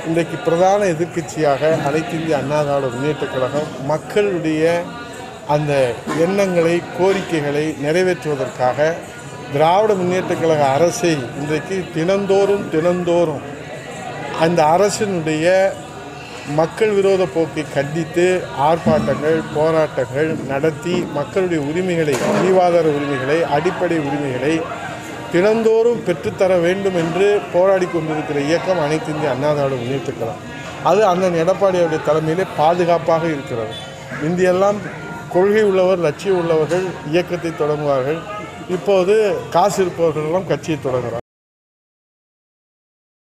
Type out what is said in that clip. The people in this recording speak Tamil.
இன்றைக்கு பிரதான எதிர்க்கட்சியாக அனைத்து இந்திய அண்ணா திராவிட முன்னேற்றக் கழகம் மக்களுடைய அந்த எண்ணங்களை கோரிக்கைகளை நிறைவேற்றுவதற்காக திராவிட முன்னேற்றக் கழக அரசை இன்றைக்கு தினந்தோறும் தினந்தோறும் அந்த அரசினுடைய மக்கள் விரோத போக்கை கண்டித்து ஆர்ப்பாட்டங்கள் போராட்டங்கள் நடத்தி மக்களுடைய உரிமைகளை வாழ்வாதார உரிமைகளை அடிப்படை உரிமைகளை தினந்தோறும் பெற்றுத்தர வேண்டும் என்று போராடி கொண்டிருக்கிற இயக்கம் அனைத்து இந்திய அண்ணா திராவிட முன்னேற்றக் கழகம் அது அண்ணன் எடப்பாடியுடைய தலைமையிலே பாதுகாப்பாக இருக்கிறது இந்தியெல்லாம் கொள்கை உள்ளவர் லட்சியம் உள்ளவர்கள் இயக்கத்தை தொடங்குவார்கள் இப்போது காசு இருப்பவர்களெல்லாம் கட்சியை தொடங்குகிறார்